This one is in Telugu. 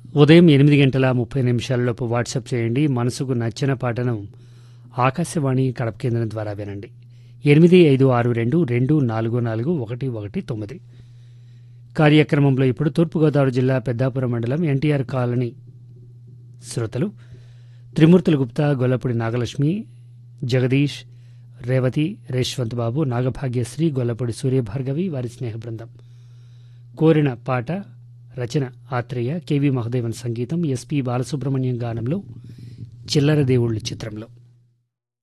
ఉదయం ఎనిమిది గంటల ముప్పై నిమిషాలలోపు వాట్సాప్ చేయండి మనసుకు నచ్చిన పాటను ఆకాశవాణి కడప కేంద్రం ద్వారా వినండి ఎనిమిది ఐదు ఆరు రెండు రెండు నాలుగు నాలుగు ఒకటి ఒకటి తొమ్మిది కార్యక్రమంలో ఇప్పుడు తూర్పుగోదావరి జిల్లా పెద్దాపురం మండలం ఎన్టీఆర్ కాలనీ శ్రోతలు త్రిమూర్తుల గుప్తా గొల్లపూడి నాగలక్ష్మి జగదీష్ రేవతి రేష్వంత్ బాబు నాగభాగ్యశ్రీ గొల్లపూడి సూర్యభార్గవి వారి స్నేహ బృందం కోరిన పాట రచన ఆత్రేయ కెవి మహదేవన్ సంగీతం ఎస్పి బాలసుబ్రహ్మణ్యం గానంలో చిల్లర దేవుళ్ళు చిత్రంలో